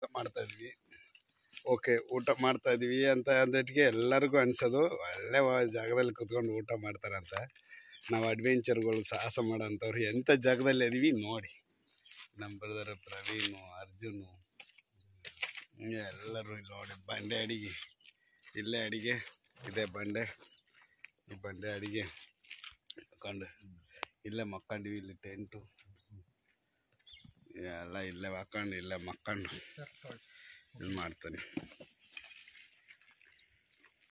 ಊಟ ಮಾಡ್ತಾ ಇದ್ವಿ ಓಕೆ ಊಟ ಮಾಡ್ತಾ ಇದ್ವಿ ಅಂತ ಅಂದಟ್ಟಿಗೆ ಎಲ್ಲರಿಗೂ ಅನ್ಸೋದು ಒಳ್ಳೆ ವ- ಜಾಗದಲ್ಲಿ ಕುತ್ಕೊಂಡು ಊಟ ಮಾಡ್ತಾರೆ ಅಂತ ನಾವು ಅಡ್ವೆಂಚರ್ಗಳು ಸಾಹಸ ಮಾಡೋಂಥವ್ರು ಎಂಥ ಜಾಗದಲ್ಲಿ ಇದೀವಿ ನೋಡಿ ನಮ್ಮ ಬ್ರದರ್ ಪ್ರವೀಣು ಅರ್ಜುನು ಎಲ್ಲರೂ ಇಲ್ಲಿ ನೋಡಿ ಬಂಡೆ ಅಡಿಗೆ ಇಲ್ಲೇ ಅಡಿಗೆ ಇದೆ ಬಂಡೆ ಈ ಬಂಡೆ ಅಡಿಗೆ ಮಕ್ಕೊಂಡು ಇಲ್ಲೇ ಮಕ್ಕೊಂಡಿವಿ ಇಲ್ಲಿ ಟೆಂಟು ಎಲ್ಲ ಇಲ್ಲೇ ಹಾಕೊಂಡು ಇಲ್ಲೇ ಮಕ್ಕೊಂಡು ಇದು ಮಾಡ್ತಾನೆ